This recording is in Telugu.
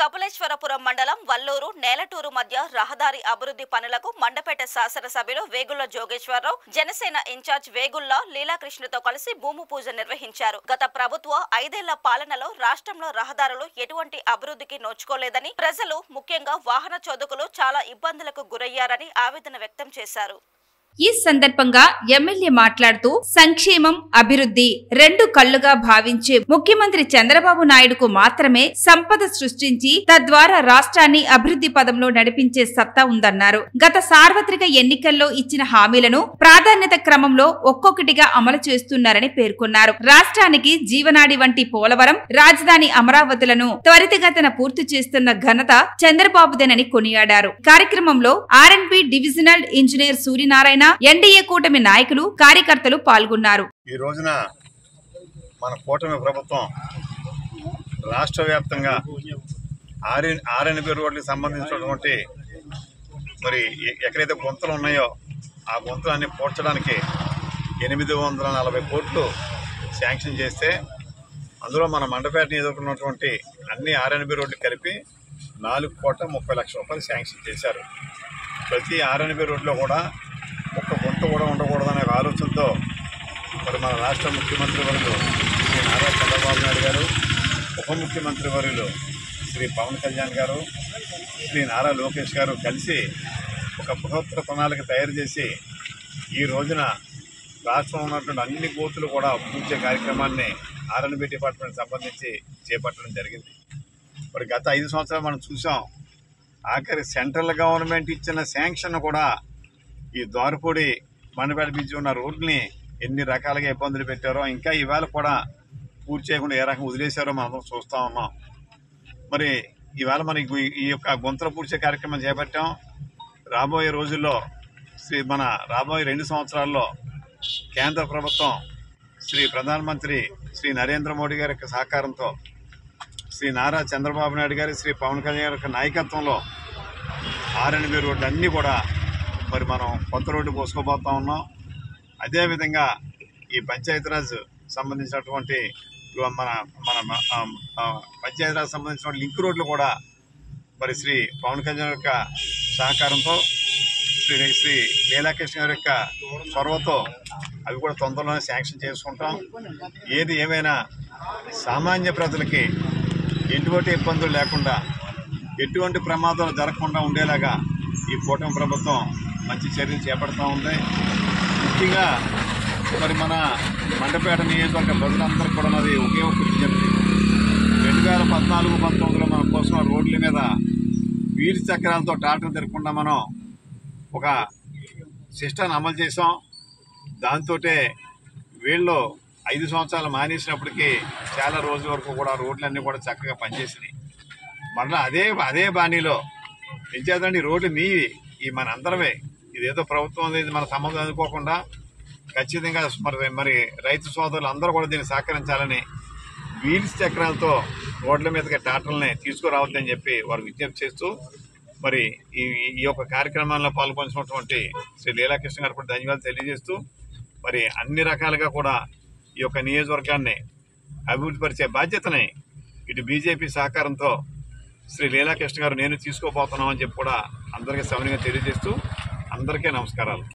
కపిలేశ్వరపురం మండలం వల్లూరు నేలటూరు మధ్య రహదారి అభివృద్ధి పనులకు మండపేట శాసనసభ్యులు వేగుళ్ల జోగేశ్వరరావు జనసేన ఇన్ఛార్జ్ వేగుళ్ల లీలాకృష్ణతో కలిసి భూమి పూజ నిర్వహించారు గత ప్రభుత్వ ఐదేళ్ల పాలనలో రాష్ట్రంలో రహదారులు ఎటువంటి అభివృద్ధికి నోచుకోలేదని ప్రజలు ముఖ్యంగా వాహన చోదకులు చాలా ఇబ్బందులకు గురయ్యారని ఆవేదన వ్యక్తం చేశారు ఈ సందర్భంగా ఎమ్మెల్యే మాట్లాడుతూ సంక్షేమం అభివృద్ధి రెండు కళ్లుగా భావించే ముఖ్యమంత్రి చంద్రబాబు నాయుడుకు మాత్రమే సంపద సృష్టించి తద్వారా రాష్ట్రాన్ని అభివృద్ధి పదంలో నడిపించే సత్తా ఉందన్నారు గత సార్వత్రిక ఎన్నికల్లో ఇచ్చిన హామీలను ప్రాధాన్యత క్రమంలో ఒక్కొక్కటిగా అమలు చేస్తున్నారని పేర్కొన్నారు రాష్ట్రానికి జీవనాడి వంటి పోలవరం రాజధాని అమరావతులను త్వరితగతిన పూర్తి చేస్తున్న ఘనత చంద్రబాబుదేనని కొనియాడారు కార్యక్రమంలో R and B divisional engineer Suryanarayana NDA కూటమి నాయకులు కార్యకర్తలు పాల్గొన్నారు ఈ రోజున మన కూటమి ప్రభుత్వం రాష్ట్ర వ్యాప్తంగా ఆర్ఎన్ ఆర్ఎన్బి రోడ్లకు సంబంధించినటువంటి మరి ఎ- ఎక్కడైతే గుంతలు ఉన్నాయో ఆ గుంతలన్నీ పూడ్చడానికి ఎనిమిది వందల నలభై కోట్లు శాంక్షన్ చేస్తే అందులో మన మండపేట ఎదుర్కొన్నటువంటి అన్ని ఆర్ఎన్బి రోడ్లు కలిపి నాలుగు కోట్ల ముప్పై లక్షల రూపాయలు శాంక్షన్ చేశారు ప్రతి ఆర్ఎన్బి రోడ్లో కూడా ఒక్క గుంత కూడా ఉండకూడదనే ఆలోచనతో మరి మన రాష్ట్ర ముఖ్యమంత్రి వర్యులు శ్రీ నారా చంద్రబాబు నాయుడు గారు ఉప ముఖ్యమంత్రి వర్యులు శ్రీ పవన్ కళ్యాణ్ గారు శ్రీ నారా లోకేష్ గారు కలిసి ఒక బృహత్తర ప్రణాళిక తయారు చేసి ఈ రోజున రాష్ట్రంలో ఉన్నటువంటి అన్ని బూతులు కూడా పూర్చే కార్యక్రమాన్ని ఆర్ఎన్బి డిపార్ట్మెంట్ సంబంధించి చేపట్టడం జరిగింది మరి గత ఐదు సంవత్సరాలు మనం చూసాం ఆఖరి సెంట్రల్ గవర్నమెంట్ ఇచ్చిన శాంక్షన్ కూడా ఈ ద్వారపూడి మండపేట బీచ్ ఉన్న రోడ్ని ఎన్ని రకాలుగా ఇబ్బందులు పెట్టారో ఇంకా ఇవాళ కూడా పూర్తి చేయకుండా ఏ రకంగా వదిలేశారో మనం అందరం చూస్తూ ఉన్నాం మరి ఇవాళ మనకి ఈ- ఈ యొక్క గుంతలు పూడ్చే కార్యక్రమం చేపట్టాం రాబోయే రోజుల్లో శ్రీ మన రాబోయే రెండు సంవత్సరాల్లో కేంద్ర ప్రభుత్వం శ్రీ ప్రధానమంత్రి శ్రీ నరేంద్ర మోడీ గారి యొక్క సహకారంతో శ్రీ నారా చంద్రబాబు నాయుడు గారి శ్రీ పవన్ కళ్యాణ్ గారి యొక్క నాయకత్వంలో ఆర్ఎన్బి రోడ్లు అన్నీ కూడా మరి మనం కొత్త రోడ్డు పోసుకోబోతా ఉన్నాం అదేవిధంగా ఈ పంచాయతీరాజ్ సంబంధించినటువంటి మన మన ఆ, ఆ, పంచాయతీరాజ్ సంబంధించిన లింక్ రోడ్లు కూడా మరి శ్రీ పవన్ కళ్యాణ్ యొక్క సహకారంతో శ్రీ శ్రీ లీలాకృష్ణ గారి యొక్క చొరవతో అవి కూడా తొందరలోనే శాంక్షన్ చేసుకుంటాం ఏది ఏమైనా సామాన్య ప్రజలకి ఎటువంటి ఇబ్బందులు లేకుండా ఎటువంటి ప్రమాదాలు జరగకుండా ఉండేలాగా ఈ కూటమి ప్రభుత్వం మంచి చర్యలు చేపడుతూ ఉంది ముఖ్యంగా మరి మన మండపేట నియోజకవర్గ ప్రజలందరూ కూడా ఉన్నది ఒకే ఒక విజ్ఞప్తి రెండు వేల పద్నాలుగు పంతొమ్మిదిలో మన కోసం రోడ్ల మీద వీధి చక్రాలతో టాటలు తిరగకుండా మనం ఒక సిస్టాన్ని అమలు చేసాం దాంతో వీళ్ళు ఐదు సంవత్సరాలు మానేసినప్పటికీ చాలా రోజుల వరకు కూడా రోడ్లన్నీ కూడా చక్కగా పనిచేసినాయి మరలా అదే అదే బాణీలో ఎంచేతండి ఈ రోడ్లు మీ ఈ మన అందరమే ఇదేదో ప్రభుత్వం అనేది మన సంబంధం అనుకోకుండా ఖచ్చితంగా మరి మరి రైతు సోదరులు అందరూ కూడా దీన్ని సహకరించాలని వీల్స్ చక్రాలతో రోడ్ల మీదకి టాటర్లని తీసుకురావద్దని చెప్పి వారు విజ్ఞప్తి చేస్తూ మరి ఈ ఈ యొక్క కార్యక్రమాల్లో పాల్గొంచినటువంటి శ్రీ లీలాకృష్ణ గారు కూడా ధన్యవాదాలు తెలియజేస్తూ మరి అన్ని రకాలుగా కూడా ఈ యొక్క నియోజకవర్గాన్ని అభివృద్ధి పరిచే బాధ్యతని ఇటు బీజేపీ సహకారంతో శ్రీ లీలాకృష్ణ గారు నేను తీసుకోబోతున్నామని చెప్పి కూడా అందరికీ సౌన్యంగా తెలియజేస్తూ అందరికీ నమస్కారాలు